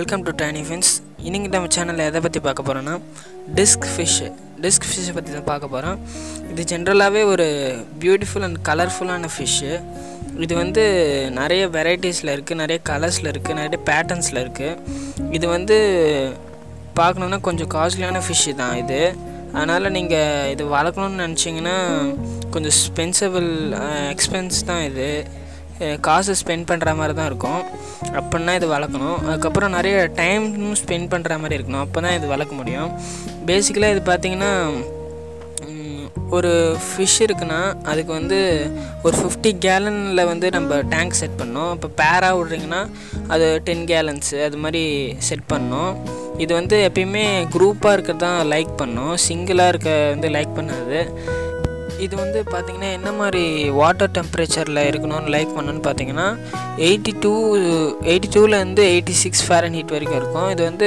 welcome to tiny fins இன்னைக்கு நம்ம சேனலில் எதை பற்றி பார்க்க போகிறோன்னா டிஸ்க் ஃபிஷ்ஷு டிஸ்க் ஃபிஷ்ஷை பற்றி தான் பார்க்க போகிறோம் இது ஜென்ரலாகவே ஒரு பியூட்டிஃபுல் அண்ட் கலர்ஃபுல்லான ஃபிஷ்ஷு இது வந்து நிறைய வெரைட்டிஸில் இருக்குது நிறைய கலர்ஸில் இருக்குது நிறைய பேட்டர்ன்ஸில் இருக்குது இது வந்து பார்க்கணுன்னா கொஞ்சம் காஸ்ட்லியான ஃபிஷ்ஷு தான் இது அதனால் நீங்கள் இது வளர்க்கணுன்னு நினச்சிங்கன்னா கொஞ்சம் ஸ்பென்சபிள் எக்ஸ்பென்ஸ் தான் இது அஹ் காசு ஸ்பெண்ட் பண்ணுற மாதிரி தான் இருக்கும் அப்படின்னா இது வளர்க்கணும் அதுக்கப்புறம் நிறைய டைமும் ஸ்பெண்ட் பண்ணுற மாதிரி இருக்கணும் அப்போ தான் இது வளர்க்க முடியும் பேசிக்கலாக இது பார்த்திங்கன்னா ம், ஒரு ஃபிஷ் இருக்குன்னா அதுக்கு வந்து ஒரு ஃபிஃப்டி கேலனில் வந்து நம்ம டேங்க் செட் பண்ணோம் இப்போ பேராக விட்றீங்கன்னா அது டென் கேலன்ஸு அது மாதிரி செட் பண்ணோம் இது வந்து எப்பயுமே குரூப்பாக இருக்கிறது தான் லைக் பண்ணும் சிங்கிளாக இருக்க வந்து லைக் பண்ணாது இது வந்து பார்த்திங்கன்னா என்ன மாதிரி வாட்டர் டெம்பரேச்சரில் இருக்கணும்னு லைக் பண்ணணும்னு பார்த்தீங்கன்னா எயிட்டி டூ எயிட்டி டூலேருந்து எயிட்டி சிக்ஸ் ஃபேரன் ஹீட் வரைக்கும் இருக்கும் இது வந்து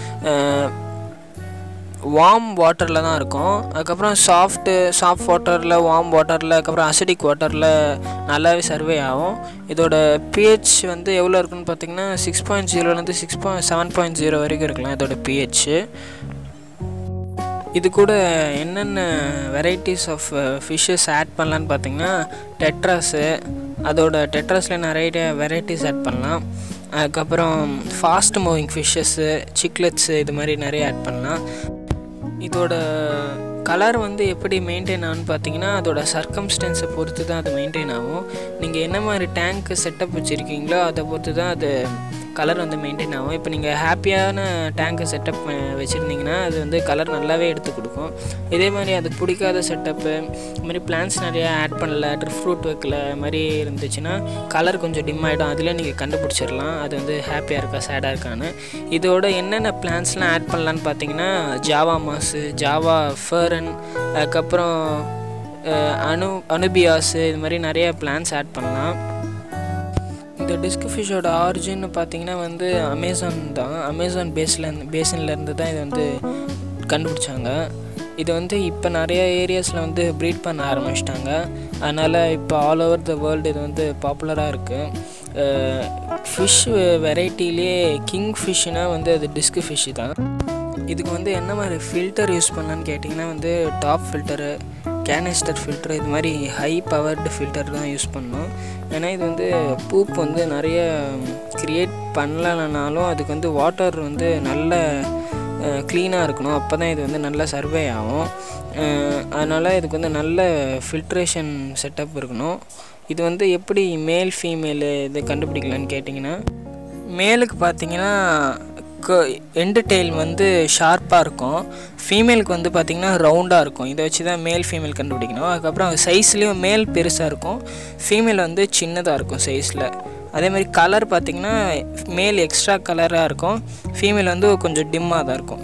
வார்ம் வாட்டரில் தான் இருக்கும் அதுக்கப்புறம் சாஃப்ட்டு சாஃப்ட் வாட்டரில் வார்ம் வாட்டரில் அதுக்கப்புறம் அசிடிக் வாட்டரில் நல்லாவே சர்வே ஆகும் இதோட பிஹெச் வந்து எவ்வளோ இருக்குன்னு பார்த்தீங்கன்னா சிக்ஸ் பாயிண்ட் ஜீரோலேருந்து six point seven point zero வரைக்கும் இருக்கலாம் இதோட பிஹெச்சு இது கூட என்னென்ன வெரைட்டிஸ் ஆஃப் ஃபிஷ்ஷஸ் ஆட் பண்ணலான்னு பார்த்தீங்கன்னா டெட்ராஸு அதோட டெட்ராஸில் நிறைய வெரைட்டிஸ் ஆட் பண்ணலாம் அதுக்கப்புறம் ஃபாஸ்ட் மூவிங் ஃபிஷ்ஷஸ்ஸு சிக்லெட்ஸு இது மாதிரி நிறைய ஆட் பண்ணலாம் இதோட கலர் வந்து எப்படி மெயின்டைன் ஆகும்னு பார்த்தீங்கன்னா அதோட சர்க்கம்ஸ்டன்ஸை பொறுத்து தான் அது மெயின்டைன் ஆகும் நீங்கள் என்ன மாதிரி டேங்க்கு செட்டப் வச்சுருக்கீங்களோ அதை பொறுத்து தான் அது கலர் வந்து மெயின்டைன் ஆகும் இப்போ நீங்கள் ஹாப்பியான டேங்க்கு செட்டப் வச்சுருந்தீங்கன்னா அது வந்து கலர் நல்லாவே எடுத்து கொடுக்கும் இதே மாதிரி அதுக்கு பிடிக்காத செட்டப்பு இது மாதிரி பிளான்ஸ் நிறையா ஆட் பண்ணல ட்ரிப் ஃப்ரூட் வைக்கல இது மாதிரி இருந்துச்சுன்னா கலர் கொஞ்சம் டிம் ஆகிடும் அதில் நீங்கள் கண்டுபிடிச்சிடலாம் அது வந்து ஹாப்பியாக இருக்கா சேடாக இருக்கான்னு இதோட என்னென்ன பிளான்ஸ்லாம் ஆட் பண்ணலான்னு பார்த்தீங்கன்னா ஜாவா மாஸு ஜாவா ஃபர்ன் அதுக்கப்புறம் அஹ், அனு அனுபியாஸு இது மாதிரி நிறைய பிளான்ஸ் ஆட் பண்ணலாம் இந்த டிஸ்க் ஃபிஷ்ஷோட ஆரிஜின்னு பார்த்தீங்கன்னா வந்து அமேசான் தான் அமேசான் பேஸில் பேசின்லேருந்து தான் இது வந்து கண்டுபிடிச்சாங்க இது வந்து இப்போ நிறைய ஏரியாஸில் வந்து ப்ரீட் பண்ண ஆரம்பிச்சிட்டாங்க அதனால் இப்போ ஆல் ஓவர் த வேர்ல்டு இது வந்து பாப்புலராக இருக்குது ஃபிஷ் வெரைட்டிலே கிங் ஃபிஷ்னால் வந்து அது டிஸ்க் ஃபிஷ்ஷு தான் இதுக்கு வந்து என்ன மாதிரி ஃபில்டர் யூஸ் பண்ணலான்னு கேட்டிங்கன்னா வந்து டாப் ஃபில்டரு கேனிஸ்டர் ஃபில்டர் இது மாதிரி ஹை பவர்டு ஃபில்டர் தான் யூஸ் பண்ணணும் ஏன்னா இது வந்து பூப் வந்து நிறைய க்ரியேட் பண்ணலனாலும் அதுக்கு வந்து வாட்டர் வந்து நல்ல க்ளீனாக இருக்கணும் அப்போ தான் இது வந்து நல்லா சர்வே ஆகும் அதனால் இதுக்கு வந்து நல்ல ஃபில்ட்ரேஷன் செட்டப் இருக்கணும் இது வந்து எப்படி மேல் ஃபீமேலு இது கண்டுபிடிக்கலான்னு கேட்டிங்கன்னா மேலுக்கு பார்த்தீங்கன்னா எண்டு டெயில் வந்து ஷார்ப்பாக இருக்கும் ஃபீமேலுக்கு வந்து பார்த்திங்கன்னா ரவுண்டாக இருக்கும் இதை வச்சு தான் மேல் ஃபீமேல் கண்டுபிடிக்கணும் அதுக்கப்புறம் சைஸ்லேயும் மேல் பெருசாக இருக்கும் ஃபீமேல் வந்து சின்னதாக இருக்கும் சைஸில் அதே மாதிரி கலர் பார்த்திங்கன்னா மேல் எக்ஸ்ட்ரா கலராக இருக்கும் ஃபீமேல் வந்து கொஞ்சம் டிம்மாக தான் இருக்கும்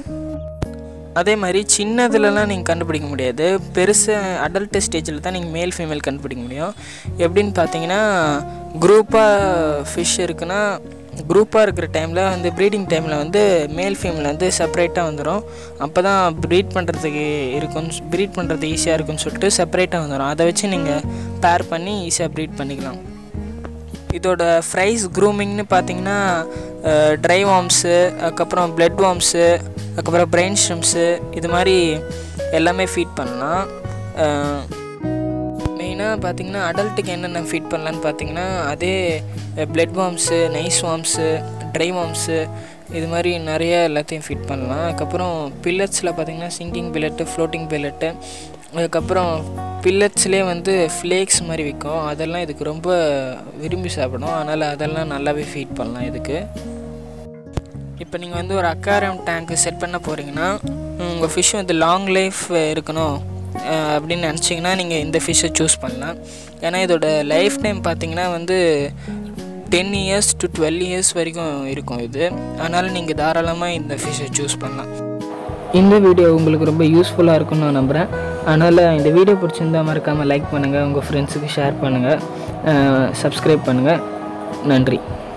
அதே மாதிரி சின்னதுலலாம் நீங்கள் கண்டுபிடிக்க முடியாது பெருசு அடல்ட் ஸ்டேஜில் தான் நீங்கள் மேல் ஃபீமேல் கண்டுபிடிக்க முடியும் எப்படின்னு பார்த்தீங்கன்னா குரூப்பாக ஃபிஷ் இருக்குன்னா குரூப்பாக இருக்கிற டைமில் வந்து ப்ரீடிங் டைமில் வந்து மேல் ஃபீமேல் வந்து செப்பரேட்டாக வந்துடும் அப்போ தான் ப்ரீட் பண்ணுறதுக்கு இருக்கும்னு ப்ரீட் பண்ணுறது ஈஸியாக இருக்கும்னு சொல்லிட்டு செப்பரேட்டாக வந்துடும் அதை வச்சு நீங்கள் பேர் பண்ணி ஈஸியாக ப்ரீட் பண்ணிக்கலாம் இதோட ஃப்ரைஸ் க்ரூமிங்னு பார்த்தீங்கன்னா ட்ரை வார்ம்ஸு அதுக்கப்புறம் பிளட் வார்ம்ஸு அதுக்கப்புறம் பிரெயின் ஸ்ட்ரிம்ஸு இது மாதிரி எல்லாமே ஃபீட் பண்ணலாம் மெயினாக பார்த்தீங்கன்னா அடல்ட்டுக்கு என்னென்ன ஃபீட் பண்ணலான்னு பார்த்தீங்கன்னா அதே blood worms nice worms dry worms இது மாதிரி நிறைய எல்லாத்தையும் ஃபீட் பண்ணலாம் அதுக்கப்புறம் பில்லட்ஸில் பார்த்தீங்கன்னா சிங்கிங் பில்லட்டு ஃப்ளோட்டிங் பில்லட்டு அதுக்கப்புறம் பில்லட்ஸ்லேயே வந்து ஃப்ளேக்ஸ் மாதிரி விற்கும் அதெல்லாம் இதுக்கு ரொம்ப விரும்பி சாப்பிடும் அதனால் அதெல்லாம் நல்லாவே ஃபீட் பண்ணலாம் இதுக்கு இப்போ நீங்கள் வந்து ஒரு அக்காரம் டேங்க்கு செட் பண்ண போகிறீங்கன்னா உங்கள் ஃபிஷ் வந்து லாங் லைஃப் இருக்கணும் அஹ் அப்படின்னு நினச்சிங்கன்னா நீங்கள் இந்த ஃபிஷ்ஷை சூஸ் பண்ணலாம் ஏன்னா இதோட லைஃப் டைம் பார்த்தீங்கன்னா வந்து ten years to twelve years வரைக்கும் இருக்கும் இது அதனால் நீங்கள் தாராளமாக இந்த ஃபிஷ்ஷை சூஸ் பண்ணலாம் இந்த வீடியோ உங்களுக்கு ரொம்ப யூஸ்ஃபுல்லாக இருக்கும்னு நான் நம்புகிறேன் அதனால் இந்த வீடியோ பிடிச்சிருந்தா மறக்காமல் லைக் பண்ணுங்கள் உங்கள் ஃப்ரெண்ட்ஸுக்கு ஷேர் பண்ணுங்கள் சப்ஸ்கிரைப் பண்ணுங்கள் நன்றி